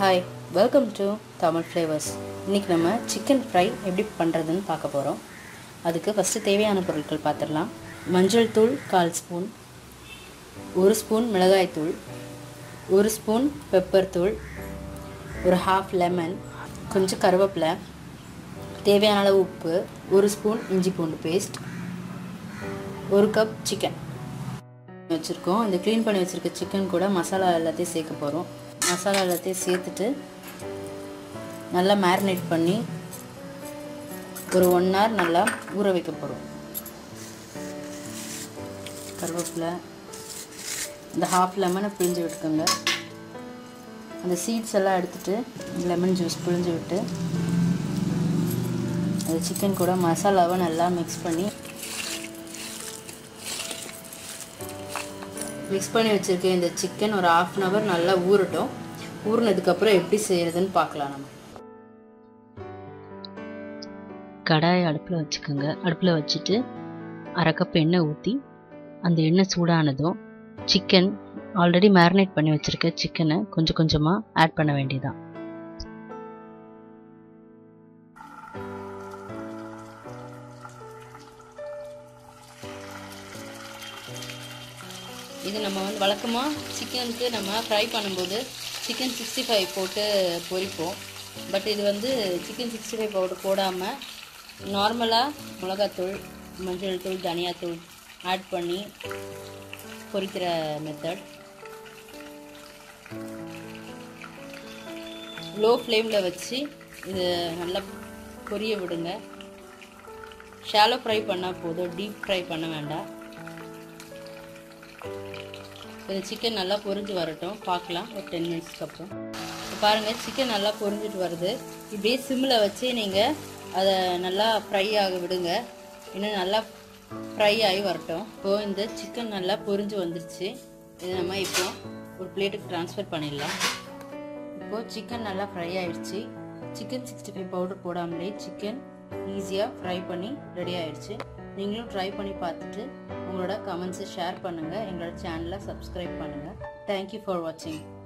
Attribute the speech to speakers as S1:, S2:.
S1: hi welcome to Tamil flavours இன்றைக்கி நம்ம chicken fry எப்படி பண்ணுறதுன்னு பார்க்க போகிறோம் அதுக்கு ஃபஸ்ட்டு தேவையான பொருட்கள் பார்த்துடலாம் மஞ்சள் தூள் கால் ஸ்பூன் ஒரு ஸ்பூன் மிளகாய் தூள் ஒரு ஸ்பூன் பெப்பர் தூள் ஒரு ஹாஃப் லெமன் கொஞ்சம் கருவேப்பிலை தேவையான அளவு உப்பு ஒரு ஸ்பூன் இஞ்சி பூண்டு பேஸ்ட் ஒரு கப் சிக்கன் வச்சுருக்கோம் இந்த க்ளீன் பண்ணி வச்சுருக்க சிக்கன் கூட மசாலா எல்லாத்தையும் சேர்க்க போகிறோம் மசாலா எல்லாத்தையும் சேர்த்துட்டு நல்லா மேரினேட் பண்ணி ஒரு ஒன் ஹவர் நல்லா ஊற வைக்க போகிறோம் கருவேப்பிலை இந்த ஹாஃப் லெமனை பிழிஞ்சு விட்டுக்கோங்க அந்த சீட்ஸ் எல்லாம் எடுத்துட்டு லெமன் ஜூஸ் பிழிஞ்சு விட்டு அந்த சிக்கன் கூட மசாலாவை நல்லா மிக்ஸ் பண்ணி மிக்ஸ் பண்ணி வச்சுருக்க இந்த சிக்கன் ஒரு ஆஃப் அன் ஹவர் நல்லா ஊறட்டும் ஊறினதுக்கப்புறம் எப்படி செய்கிறதுன்னு பார்க்கலாம் நம்ம
S2: கடாயை அடுப்பில் வச்சுக்கோங்க அடுப்பில் வச்சுட்டு அரை கப் எண்ணெய் ஊற்றி அந்த எண்ணெய் சூடானதும் சிக்கன் ஆல்ரெடி மேரினேட் பண்ணி வச்சுருக்க சிக்கனை கொஞ்சம் கொஞ்சமாக ஆட் பண்ண வேண்டியதான்
S1: இது நம்ம வந்து வழக்கமாக சிக்கனுக்கு நம்ம ஃப்ரை பண்ணும்போது சிக்கன் சிக்ஸ்டி ஃபைவ் போட்டு பொரிப்போம் பட் இது வந்து சிக்கன் சிக்ஸ்டி ஃபைவ் பவுடர் போடாமல் நார்மலாக மிளகாத்தூள் மஞ்சள் தூள் தனியாத்தூள் ஆட் பண்ணி பொரிக்கிற மெத்தட் லோ ஃப்ளேமில் வச்சு இது நல்லா பொரிய விடுங்க ஷாலோ ஃப்ரை பண்ணால் போதும் டீப் ஃப்ரை பண்ண வேண்டாம் இந்த சிக்கன் நல்லா பொரிஞ்சு வரட்டும் பார்க்கலாம் ஒரு டென் மினிட்ஸ்க்கு அப்புறம் இப்போ பாருங்கள் சிக்கன் நல்லா பொரிஞ்சிட்டு வருது இப்படியே சிம்மில் வச்சு நீங்கள் அதை நல்லா ஃப்ரை ஆக விடுங்க இன்னும் நல்லா ஃப்ரை ஆகி வரட்டும் இப்போது இந்த சிக்கன் நல்லா பொரிஞ்சு வந்துருச்சு இது நம்ம இப்போ ஒரு பிளேட்டுக்கு ட்ரான்ஸ்ஃபர் பண்ணிடலாம் இப்போது சிக்கன் நல்லா ஃப்ரை ஆயிடுச்சு சிக்கன் சிக்ஸ்டி ஃபைவ் பவுடர் போடாமலே சிக்கன் ஈஸியாக ஃப்ரை பண்ணி ரெடி ஆயிடுச்சு நீங்களும் ட்ரை பண்ணி பார்த்துட்டு உங்களோட கமெண்ட்ஸை ஷேர் பண்ணுங்கள் எங்களோட சேனலை சப்ஸ்கிரைப் பண்ணுங்கள் தேங்க்யூ ஃபார் வாட்சிங்